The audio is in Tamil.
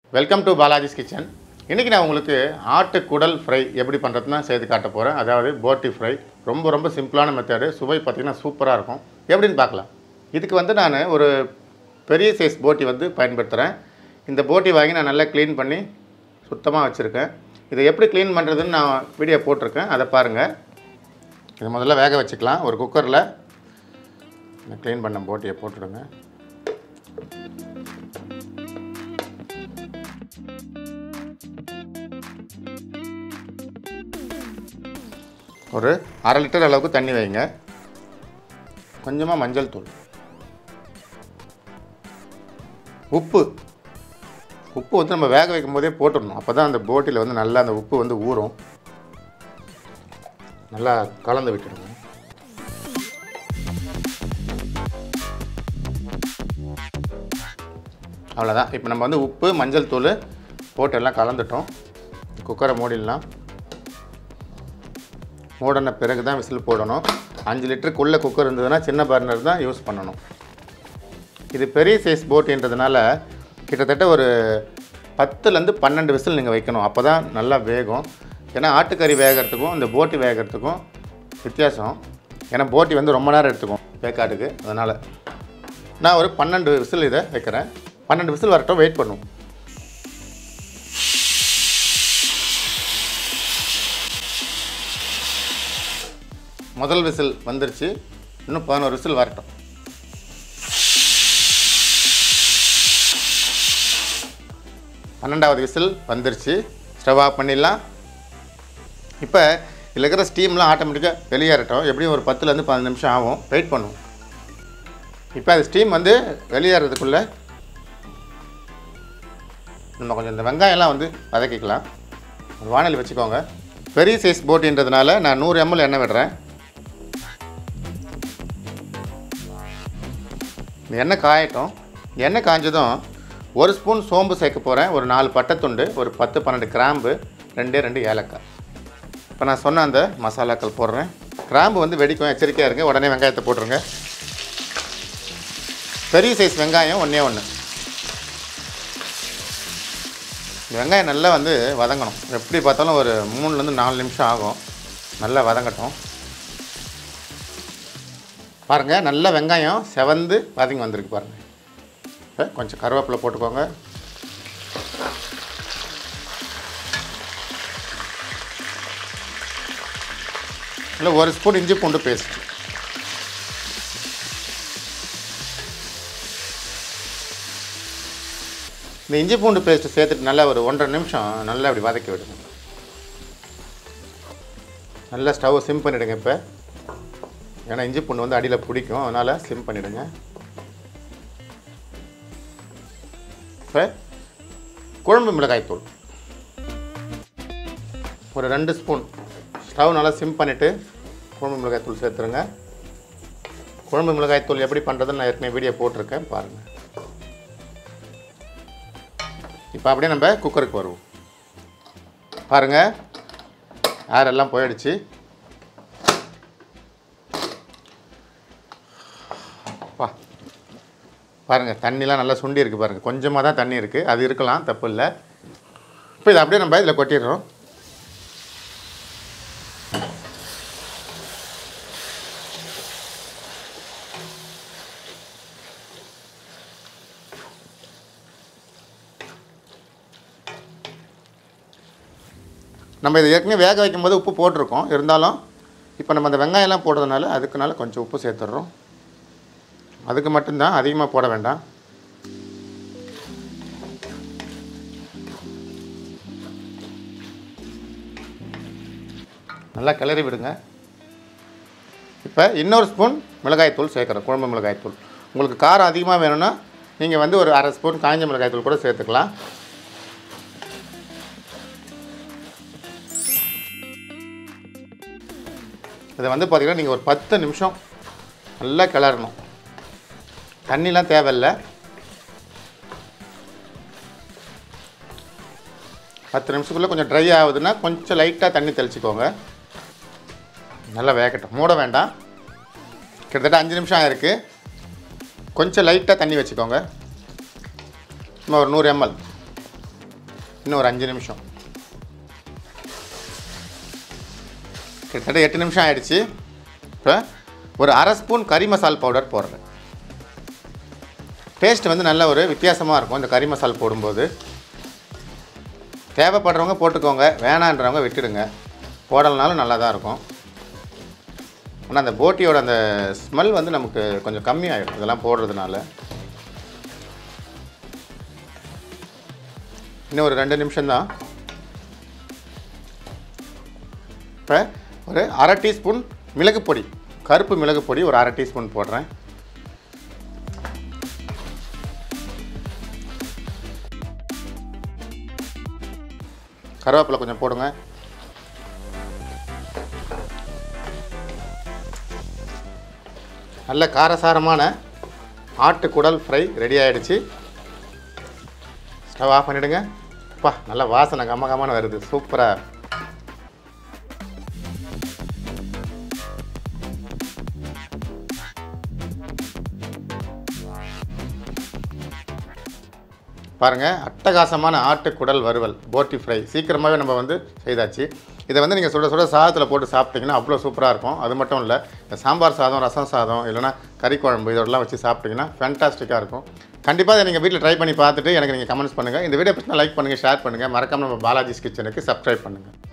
வெல்கம் டு பாலாஜிஸ் கிச்சன் இன்றைக்கி நான் உங்களுக்கு ஆட்டு குடல் ஃப்ரை எப்படி பண்ணுறதுன்னு செய்து காட்ட போகிறேன் அதாவது போட்டி ஃப்ரை ரொம்ப ரொம்ப சிம்பிளான மெத்தடு சுவை பார்த்திங்கன்னா சூப்பராக இருக்கும் எப்படின்னு பார்க்கலாம் இதுக்கு வந்து நான் ஒரு பெரிய சைஸ் போட்டி வந்து பயன்படுத்துகிறேன் இந்த போட்டி வாங்கி நான் நல்லா க்ளீன் பண்ணி சுத்தமாக வச்சுருக்கேன் இதை எப்படி க்ளீன் பண்ணுறதுன்னு நான் வீடியோ போட்டிருக்கேன் அதை பாருங்கள் இதை முதல்ல வேக வச்சுக்கலாம் ஒரு குக்கரில் க்ளீன் பண்ண போட்டியை போட்டுடுங்க ஒரு அரை லிட்டர் அளவுக்கு தண்ணி வைங்க கொஞ்சமாக மஞ்சள் தூள் உப்பு உப்பு வந்து நம்ம வேக வைக்கும் போதே போட்டுடணும் அப்போ தான் அந்த போட்டியில் வந்து நல்லா அந்த உப்பு வந்து ஊறும் நல்லா கலந்து விட்டுடுங்க அவ்வளோதான் இப்போ நம்ம வந்து உப்பு மஞ்சள் தூள் போட்டு எல்லாம் கலந்துட்டோம் குக்கரை மூடிடலாம் மூடின பிறகு தான் விசில் போடணும் அஞ்சு லிட்டருக்குள்ளே குக்கர் இருந்ததுன்னா சின்ன பர்னர் தான் யூஸ் பண்ணணும் இது பெரிய சைஸ் போட்டின்றதுனால கிட்டத்தட்ட ஒரு பத்துலேருந்து பன்னெண்டு விசில் நீங்கள் வைக்கணும் அப்போ தான் நல்லா வேகும் ஏன்னா ஆட்டுக்கறி வேகிறதுக்கும் இந்த போட்டி வேகிறதுக்கும் வித்தியாசம் ஏன்னா போட்டி வந்து ரொம்ப நேரம் எடுத்துக்கும் வேக்காட்டுக்கு அதனால் நான் ஒரு பன்னெண்டு விசில் இதை வைக்கிறேன் பன்னெண்டு விசில் வரட்டும் வெயிட் பண்ணுவோம் முதல் விசில் வந்துருச்சு இன்னும் பதினோரு விசில் வரட்டும் பன்னெண்டாவது விசில் வந்துருச்சு ஸ்டவ் ஆஃப் பண்ணிடலாம் இப்போ இதில் இருக்கிற ஸ்டீம்லாம் ஆட்டோமேட்டிக்காக வெளியேறட்டும் எப்படியும் ஒரு பத்துலேருந்து பதினஞ்சு நிமிஷம் ஆகும் வெயிட் பண்ணுவோம் இப்போ அது ஸ்டீம் வந்து வெளியேறதுக்குள்ளே நம்ம கொஞ்சம் இந்த வெங்காயம்லாம் வந்து வதக்கிக்கலாம் ஒரு வானல் வச்சுக்கோங்க பெரிய சைஸ் போட்டின்றதுனால நான் நூறு எம்எல் எண்ணெய் விடுறேன் இந்த எண்ணெய் காயட்டும் எண்ணெய் காஞ்சதும் ஒரு ஸ்பூன் சோம்பு சேர்க்க போகிறேன் ஒரு நாலு பட்டைத்துண்டு ஒரு பத்து பன்னெண்டு கிராம்பு ரெண்டே ரெண்டு ஏலக்காய் இப்போ நான் சொன்ன அந்த மசாலாக்கள் போடுறேன் கிராம்பு வந்து வெடிக்கும் எச்சரிக்கையாக இருங்க உடனே வெங்காயத்தை போட்டுருங்க பெரிய சைஸ் வெங்காயம் ஒன்றே ஒன்று இந்த வெங்காயம் நல்லா வந்து வதங்கணும் எப்படி பார்த்தாலும் ஒரு மூணுலேருந்து நாலு நிமிஷம் ஆகும் நல்லா வதங்கட்டும் பாருங்கள் நல்ல வெங்காயம் செவந்து வதங்கி வந்திருக்கு பாருங்கள் இப்போ கொஞ்சம் கருவேப்பிலை போட்டுக்கோங்க இல்லை ஒரு ஸ்பூன் இஞ்சி பூண்டு பேஸ்ட் இந்த இஞ்சி பூண்டு பேஸ்ட்டு சேர்த்துட்டு நல்லா ஒரு ஒன்றரை நிமிஷம் நல்லா அப்படி வதக்கி விடுங்க நல்லா ஸ்டவ் சிம் பண்ணிவிடுங்க இப்போ ஏன்னா இஞ்சி பூண்டு வந்து அடியில் பிடிக்கும் அதனால் ஸ்லிம் பண்ணிவிடுங்க இப்போ குழம்பு மிளகாய்த்தூள் ஒரு ரெண்டு ஸ்பூன் ஸ்டவ் நல்லா சிம் பண்ணிவிட்டு குழம்பு மிளகாய்த்தூள் சேர்த்துருங்க குழம்பு மிளகாய்த்தூள் எப்படி பண்ணுறதுன்னு நான் ஏற்கனவே வீடியோ போட்டிருக்கேன் பாருங்கள் இப்போ அப்படியே நம்ம குக்கருக்கு வருவோம் பாருங்கள் ஏர் எல்லாம் போயிடுச்சு பா பாருங்கள் தண்ணிலாம் நல்லா சுண்டி இருக்குது பாருங்கள் கொஞ்சமாக தான் தண்ணி இருக்குது அது இருக்கலாம் தப்பு இல்லை இப்போ இதை அப்படியே நம்ம இதில் கொட்டிடுறோம் நம்ம இதை ஏற்கனவே வேக வைக்கும்போது உப்பு போட்டிருக்கோம் இருந்தாலும் இப்போ நம்ம அந்த வெங்காயம்லாம் போடுறதுனால அதுக்குனால கொஞ்சம் உப்பு சேர்த்துட்றோம் அதுக்கு மட்டும்தான் அதிகமாக போட வேண்டாம் நல்லா கிளறி விடுங்க இப்போ இன்னொரு ஸ்பூன் மிளகாய்த்தூள் சேர்க்குறோம் குழம்பு மிளகாய்த்தூள் உங்களுக்கு காரம் அதிகமாக வேணும்னா நீங்கள் வந்து ஒரு அரை ஸ்பூன் காஞ்ச மிளகாய்த்தூள் கூட சேர்த்துக்கலாம் இதை வந்து பார்த்திங்கன்னா நீங்கள் ஒரு பத்து நிமிஷம் நல்லா கிளறணும் தண்ணிலாம் தேவையில்லை பத்து நிமிஷத்துக்குள்ளே கொஞ்சம் ட்ரை ஆகுதுன்னா கொஞ்சம் லைட்டாக தண்ணி தெளிச்சிக்கோங்க நல்லா வேகட்டும் மூட வேண்டாம் கிட்டத்தட்ட அஞ்சு நிமிஷம் ஆயிருக்கு கொஞ்சம் லைட்டாக தண்ணி வச்சுக்கோங்க சும்மா ஒரு நூறு எம்எல் இன்னும் ஒரு அஞ்சு நிமிஷம் கிட்டத்தட்ட எட்டு நிமிஷம் ஆயிடுச்சு இப்போ ஒரு அரை ஸ்பூன் கறி மசால் பவுடர் போடுறேன் டேஸ்ட் வந்து நல்ல ஒரு வித்தியாசமாக இருக்கும் இந்த கறி மசால் போடும்போது தேவைப்படுறவங்க போட்டுக்கோங்க வேணான்றவங்க விட்டுடுங்க போடலனாலும் நல்லா தான் இருக்கும் ஆனால் அந்த போட்டியோட அந்த ஸ்மெல் வந்து நமக்கு கொஞ்சம் கம்மியாயிடும் இதெல்லாம் போடுறதுனால இன்னும் ஒரு ரெண்டு நிமிஷம்தான் இப்போ ஒரு அரை டீஸ்பூன் மிளகு பொடி கருப்பு மிளகு பொடி ஒரு அரை டீஸ்பூன் போடுறேன் கருவேப்பிலை கொஞ்சம் போடுங்க நல்ல காரசாரமான ஆட்டுக்குடல் ஃப்ரை ரெடி ஆயிடுச்சு ஸ்டவ் ஆஃப் பண்ணிவிடுங்க அப்பா நல்ல வாசனை கம கமன்னு வருது சூப்பராக பாருங்கள் அட்டகாசமான ஆட்டுக்குடல் வறுவல் போட்டி ஃப்ரை சீக்கிரமாகவே நம்ம வந்து செய்தாச்சு இதை வந்து நீங்கள் சுட சுட சாதத்தில் போட்டு சாப்பிட்டீங்கன்னா அவ்வளோ சூப்பராக இருக்கும் அது மட்டும் இல்லை இந்த சாம்பார் சாதம் ரசம் சாதம் இல்லைனா கறி குழம்பு இதோடலாம் வச்சு சாப்பிட்டீங்கன்னா ஃபேன்டாஸ்டிக்காக இருக்கும் கண்டிப்பாக இதை நீங்கள் வீட்டில் ட்ரை பண்ணி பார்த்துட்டு எனக்கு நீங்கள் கமெண்ட்ஸ் பண்ணுங்கள் இந்த வீடியோ பற்றி லைக் பண்ணுங்கள் ஷேர் பண்ணுங்கள் மறக்காமல் நம்ம பாலாஜிஸ் கிச்சனுக்கு சப்ஸ்கிரைப் பண்ணுங்கள்